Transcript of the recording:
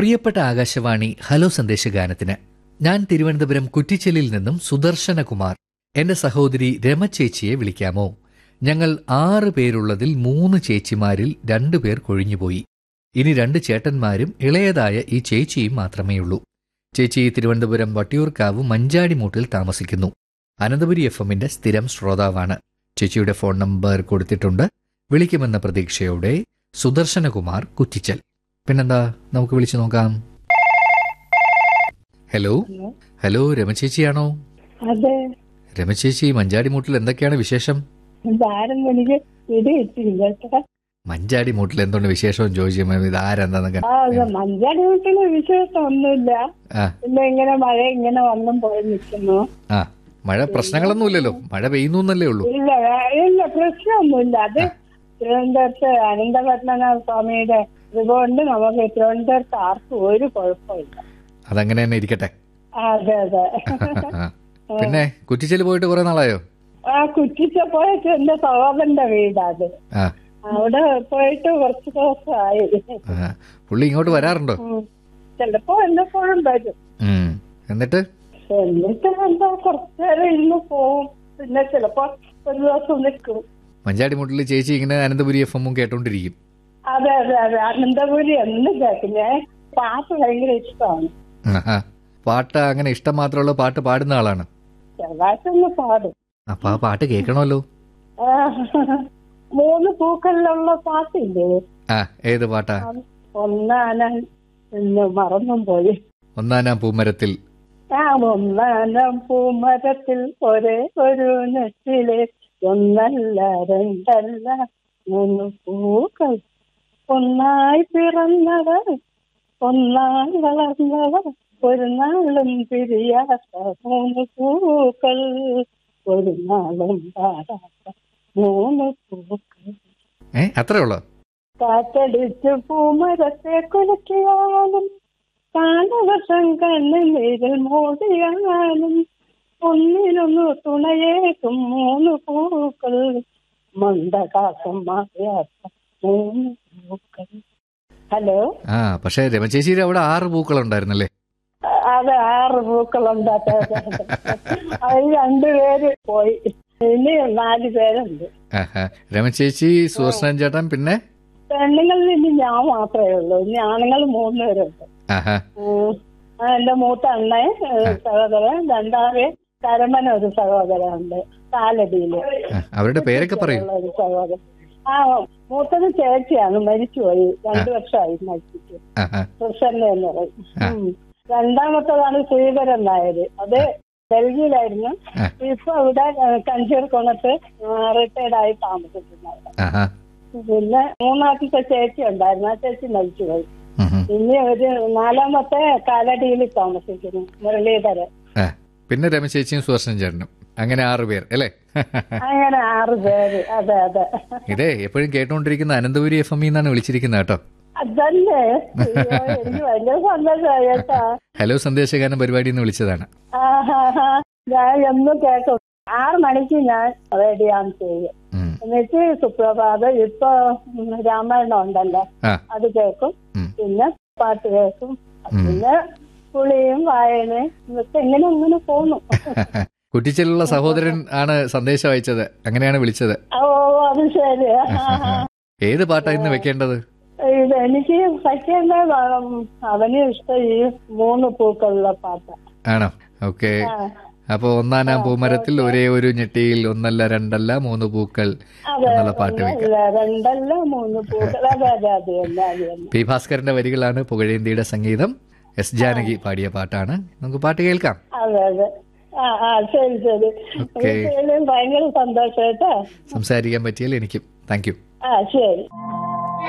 പ്രിയപ്പെട്ട ആകാശവാണി ഹലോ സന്ദേശഗാനത്തിന് ഞാൻ തിരുവനന്തപുരം കുറ്റിച്ചലിൽ നിന്നും സുദർശനകുമാർ എന്റെ സഹോദരി രമ ചേച്ചിയെ വിളിക്കാമോ ഞങ്ങൾ ആറ് പേരുള്ളതിൽ മൂന്ന് ചേച്ചിമാരിൽ രണ്ടു പേർ കൊഴിഞ്ഞുപോയി ഇനി രണ്ട് ചേട്ടന്മാരും ഇളയതായ ഈ ചേച്ചിയും മാത്രമേയുള്ളൂ ചേച്ചി തിരുവനന്തപുരം വട്ടിയൂർക്കാവ് മഞ്ചാടിമൂട്ടിൽ താമസിക്കുന്നു അനന്തപുരി എഫ് എമ്മിന്റെ സ്ഥിരം ശ്രോതാവാണ് ചേച്ചിയുടെ ഫോൺ നമ്പർ കൊടുത്തിട്ടുണ്ട് വിളിക്കുമെന്ന പ്രതീക്ഷയോടെ സുദർശനകുമാർ കുറ്റിച്ചൽ പിന്നെന്താ നമുക്ക് വിളിച്ചു നോക്കാം ഹലോ ഹലോ രമചേച്ചിയാണോ അതെ രമചേച്ചി മഞ്ചാടിമൂട്ടിൽ എന്തൊക്കെയാണ് വിശേഷം ഇതാരും എനിക്ക് ഇത് കിട്ടിയില്ല കേട്ടോ മഞ്ചാടിമൂട്ടിൽ എന്തുകൊണ്ട് വിശേഷം ചോദിച്ചു ഇത് ആരെന്താന്നൊക്കെ ആ അത് മഞ്ചാടി വീട്ടില് വിശേഷം ഒന്നുമില്ല ആ പിന്നെ ഇങ്ങനെ മഴ ഇങ്ങനെ വന്നും പോയി നിൽക്കുന്നു ആ മഴ പ്രശ്നങ്ങളൊന്നുമില്ലല്ലോ മഴ പെയ്യുന്നല്ലേ ഉള്ളൂ ഇല്ല വേ- ഇല്ല പ്രശ്നമൊന്നുമില്ല അത് തിരുവനന്തപുരത്ത് അനന്തപത്മനാഭ സ്വാമിയുടെ ഇതുകൊണ്ട് നമുക്ക് തിരുവനന്തപുരത്ത് ആർക്കും ഒരു കുഴപ്പമില്ല അതങ്ങനെ തന്നെ ഇരിക്കട്ടെ അതെ അതെ ആ. പിന്നെ കുറ്റിച്ചല് പോയിട്ട് കുറെ നാളായോ ആ കുറ്റിച്ച പോയിട്ട് എന്റെ സഹോദരന്റെ വീടാത് ആ അവിടെ പോയിട്ട് കുറച്ച് ദിവസമായി ആ. പുള്ളി ഇങ്ങോട്ട് വരാറുണ്ടോ ഉം. ചിലപ്പോ എന്നെപ്പോഴും വരും ഉം. എന്നിട്ട് എന്നിട്ട് എന്താ കുറച്ചു നേരം ഇരുന്ന് പോവും പിന്നെ ചിലപ്പോ ഒരു ദിവസം നിൽക്കും മഞ്ചാടിമൂട്ടിൽ ചേച്ചി ഇങ്ങനെ അനന്തപുരി എഫ് എമ്മും കേട്ടോണ്ടിരിക്കും അതെ അതെ അതെ അനന്തപുരി എന്നും കേൾക്കും ഞാൻ പാട്ട് ഭയങ്കര ഇഷ്ടമാണ് ആഹാ. പാട്ട് അങ്ങനെ ഇഷ്ടം മാത്രമുള്ള പാട്ട് പാടുന്ന ആളാണ് ചെറുതായിട്ടൊന്ന് പാടും അപ്പൊ ആ പാട്ട് കേൾക്കണമല്ലോ ആ, മൂന്ന് പൂക്കളിലുള്ള പാട്ടില്ലേ ആ ഏത് പാട്ടാ ഒന്നാനം എന്ന് മറന്നും പോയി ഒന്നാനാം പൂമരത്തിൽ ആ ഒന്നാനം പൂമരത്തിൽ ഒരേ ഒരു നെറ്റിലെ ഒന്നല്ല രണ്ടല്ല മൂന്ന് പൂക്കൾ ഒന്നായി പിറന്നവർ ഒന്നായി വളർന്നവർ ഒരു നാളും പിരിയാത്ത മൂന്ന് പൂക്കൾ ഒരു നാളും പാടാത്ത മൂന്ന് പൂക്കൾ ഏ അത്രേ ഉള്ളോ കാറ്റടിച്ചു പൂമരത്തെ കുലക്കിയാലും കാലവർഷം കണ്ണുനീരിൽ മൂടിയാലും ഒന്നിനൊന്നു തുണയേക്കും മൂന്ന് പൂക്കൾ മന്ദകാസം മാറിയാത്ത മൂന്ന് പൂക്കൾ ഹലോ ആ പക്ഷെ രമചേച്ചിയുടെ അവിടെ ആറ് പൂക്കളുണ്ടായിരുന്നല്ലേ അത് ആറ് പൂക്കളുണ്ട് അതെ, അതെ, അതെ. അതിൽ രണ്ടുപേര് പോയി ഇനി നാല് പേരുണ്ട് ആഹാ. രമചേച്ചി സുദർശനൻ ചേട്ടൻ പിന്നെ പെണ്ണുങ്ങളിൽ ഇനി ഞാൻ മാത്രമേ ഉള്ളൂ ഇനി ആണുങ്ങൾ മൂന്ന് പേരുണ്ട് ആഹാ ഉം. ആ, എന്റെ മൂത്ത അണ്ണൻ ഏഹ്, സഹോദരൻ രണ്ടാമത് കരമന ഒരു സഹോദരനുണ്ട് കാലടിയില് ആ, അവരുടെ പേരൊക്കെ പറയൂ ഉള്ള ഒരു സഹോദരൻ ആ മൂത്തത് ചേച്ചിയാണ് മരിച്ചുപോയി രണ്ടു വർഷമായി മരിച്ചിട്ട് ആഹാ. പ്രസന്ന എന്ന് പറയും ആ. ഉം. രണ്ടാമത്തതാണ് ശ്രീധരൻ നായര് അത് ഡൽഹിയിലായിരുന്നു ആ. ഇപ്പൊ ഇവിടെ കഞ്ചൂർ കൊണത്ത് റിട്ടയർഡ് ആയി താമസിക്കുന്നത് ആഹാ പിന്നെ മൂന്നാമത്തെ ചേച്ചി ഉണ്ടായിരുന്നു ആ ചേച്ചി മരിച്ചുപോയി ഉം, ഉം. ഇനി ഒരു നാലാമത്തെ കാലടിയിൽ താമസിക്കുന്നു മുരളീധരൻ ആ, പിന്നെ രമചേച്ചിയും സുദർശനൻ ചേട്ടനും അങ്ങനെ ആറ് പേർ അല്ലേ അങ്ങനെ ആറ് പേര് അതെ അതെ ഇതേ എപ്പോഴും കേട്ടോണ്ടിരിക്കുന്ന അനന്തപുരി എഫ് എം എന്നാണ് വിളിച്ചിരിക്കുന്നത് കേട്ടോ അതല്ലേ അയ്യോ, എനിക്ക് ഭയങ്കര സന്തോഷമായി കേട്ടാ ഹലോ സന്ദേശഗാനം പരിപാടി എന്ന് വിളിച്ചതാണ് ആഹാഹാ. ഞാൻ എന്നും കേൾക്കും ആറ് മണിക്ക് ഞാൻ റേഡിയാൻ ചെയ്യും ഉം. എന്നിട്ട് സുപ്രഭാതം ഇപ്പൊ ഉം, രാമായണം ഉണ്ടല്ലോ ആ അത് കേൾക്കും ഉം. പിന്നെ പാട്ട് കേൾക്കും ഉം. പിന്നെ കുളിയും വായനയും ഇതൊക്കെ ഇങ്ങനെ ഇങ്ങനെ പോന്നു കുറ്റിച്ചലുള്ള സഹോദരൻ ആണ് സന്ദേശം അയച്ചത് അങ്ങനെയാണ് വിളിച്ചത് ഓ അത് ശരി ആഹാഹാ. ഏത് പാട്ടാ ഇന്ന് വെക്കേണ്ടത് ഇത് എനിക്ക് പറ്റിയ അവന് ഇഷ്ടം ഈ മൂന്ന് പൂക്കളുള്ള പാട്ട് ആണോ ഓക്കെ അപ്പൊ ഒന്നാനാം പൂമരത്തിൽ ഒരേ ഒരു ഞെട്ടിയിൽ ഒന്നല്ല രണ്ടല്ല മൂന്ന് പൂക്കൾ അതെ എന്നുള്ള പാട്ട് വെക്കാം ഒന്നല്ല, രണ്ടല്ല മൂന്ന് പൂക്കൾ അതെ അതെ അതെ തന്നെ അത് തന്നെ പി ഭാസ്കരന്റെ വരികളാണ് പുകഴേന്തിയുടെ സംഗീതം എസ് ജാനകി പാടിയ പാട്ടാണ് നമുക്ക് പാട്ട് കേൾക്കാം അതെ അതെ ആ ആ ശരി ശരി ഓക്കേ. എനിക്ക് ഭയങ്കര സന്തോഷം കേട്ടോ സംസാരിക്കാൻ പറ്റിയാൽ എനിക്കും താങ്ക് യു ആ ശരി